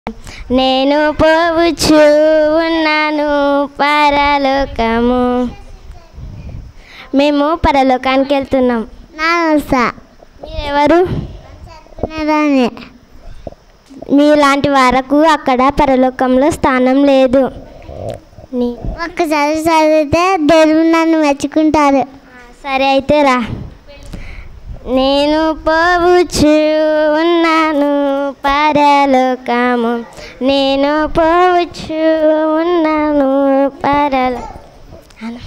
నేను పోవచ్చు ఉన్నాను పరలోకము మేము పరలోకానికి వెళ్తున్నాం నానుసా మీరెవరు చదువుకునేదాన్ని మీలాంటి వారకు అక్కడ పరలోకంలో స్థానం లేదు నీ ఒక్క చదువు చదివితే దేవుడు నన్ను మెచ్చుకుంటారు సరే అయితే రా నేను పోవచ్చు ఉన్నాను పరలోకము నేను పోవచ్చు ఉన్నాను పరలో అను.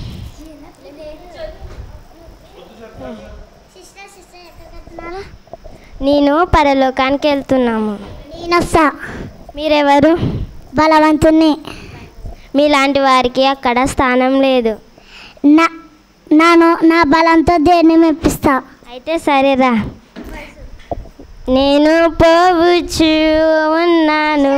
నేను పరలోకానికి వెళ్తున్నాము నేనొస్తా మీరెవరు బలవంతుని మీలాంటి వారికి అక్కడ స్థానం లేదు నా నాను నా బలంతో దేన్ని మెప్పిస్తా అయితే సరేరా నేను పోవచ్చు ఉన్నాను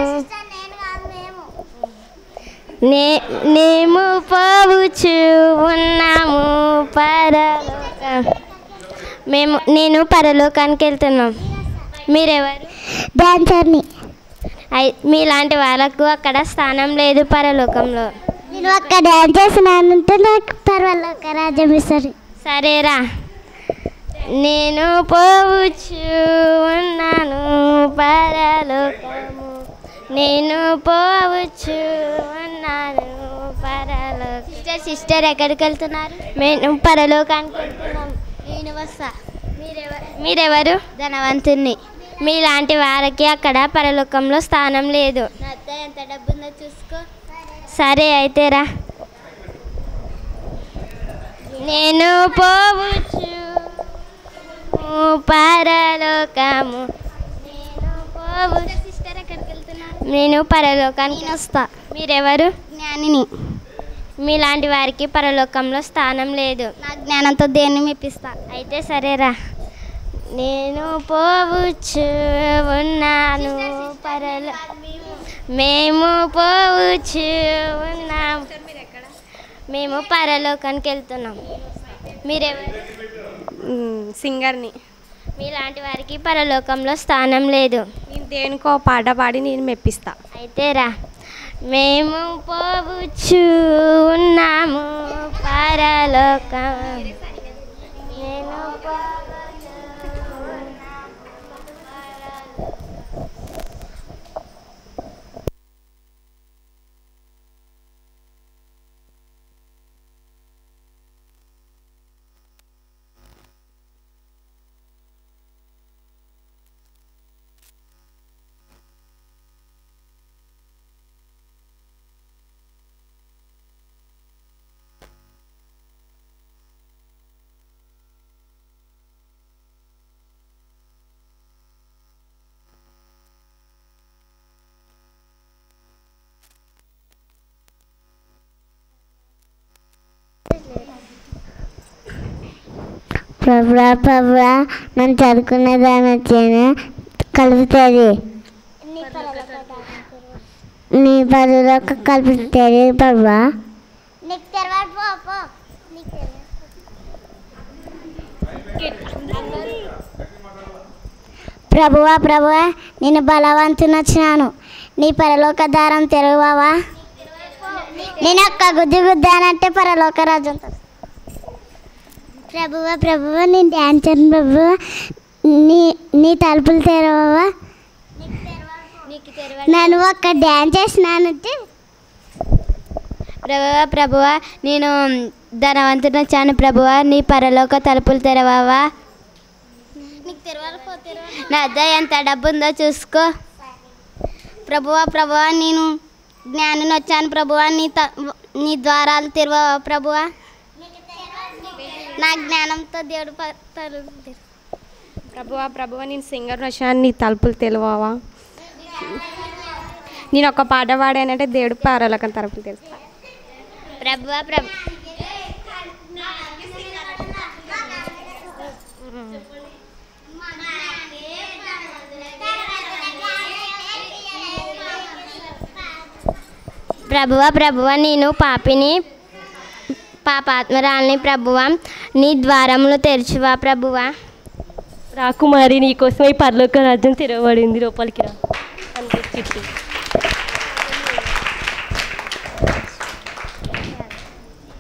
నే మేము పోవచ్చు ఉన్నాము పరలోకం మేము నేను పరలోకానికి వెళ్తున్నాం మీరెవరు డాన్సర్ని అయి మీలాంటి వాళ్ళకు అక్కడ స్థానం లేదు పరలోకంలో నేను ఒక్క డ్యాన్స్ చేసినానంటే నాకు పర్వాలేదు రాజ్యం ఇస్తారు సరేరా నేను పోవచ్చు ఉన్నాను పరలోకము నేను పోవచ్చు ఉన్నాను పరలోక సిస్టర్ సిస్టర్ ఎక్కడికి వెళ్తున్నారు మేము పరలోకానికి వెళ్తున్నాం నేను వస్తా మీరెవరు మీరెవరు ధనవంతుణ్ణి మీలాంటి వారికి అక్కడ పరలోకంలో స్థానం లేదు నా అత్త ఎంత డబ్బు ఉందో చూసుకో సరే అయితే రా నేను పోవచ్చు పరలోకము నేను పోవచ్చు సిస్టర్ ఎక్కడికి వెళ్తున్నారు నేను పరలోకానికి వస్తా మీరెవరు జ్ఞానిని మీలాంటి వారికి పరలోకంలో స్థానం లేదు నా జ్ఞానంతో దేన్ని మెప్పిస్తా అయితే సరేరా నేను పోవచ్చు ఉన్నాను పరలో మేము పోవచ్చు ఉన్నాం మేము పరలోకానికి వెళ్తున్నాం మీరెవరు సింగర్ని మీలాంటి వారికి పరలోకంలో స్థానం లేదు నేను దేనికో పాట పాడి నేను మెప్పిస్తా అయితే రా మేము పోవచ్చు ఉన్నాము పరలోకం నేను పోవచ్చు ప్రభురా ప్రభురా నన్ను చదువుకునేదాన్ని వచ్చాను కలుపుతుంది నీ పరులో కలుపుతుంది ప్రభువా ప్రభువా ప్రభువా నేను బలవంతుని వచ్చినాను నీ పరలోక దారం తెరవావా నేను ఒక్క గుద్ది గుద్దానంటే పరలోక రాజు ఉంటుంది ప్రభువా ప్రభువా నేను డ్యాన్సర్ ప్రభువా నీ నీ తలుపులు తెరవవా నన్ను ఒక్క డ్యాన్స్ చేసినానంటే ప్రభువా ప్రభువా నేను ధనవంతుని వచ్చాను ప్రభువా నీ పరలోక తలుపులు తెరవావా నా వద్ద ఎంత డబ్బు ఉందో చూసుకో ప్రభువా ప్రభువా నేను జ్ఞానం వచ్చాను ప్రభువా నీ త నీ ద్వారాలు తెరవవా ప్రభువా నా జ్ఞానంతో దేవుడు ప- తలుపులు తెరవు. ప్రభువా ప్రభువా నేను సింగర్ని వచ్చాను నీ తలుపులు తెలివావా నేను ఒక పాట పాడానంటే దేవుడు పారాలకని తలుపులు తెలుస్తా ప్రభువా ప్రభు ప్రభువ ప్రభువ నేను పాపిని పాపాత్మరాల్ని ప్రభువ నీ ద్వారములు తెరచువా ప్రభువ రాకుమారి నీకోసం ఈ పరలోక రాజ్యం తెరవబడింది లోపలికి రా అని చిట్టి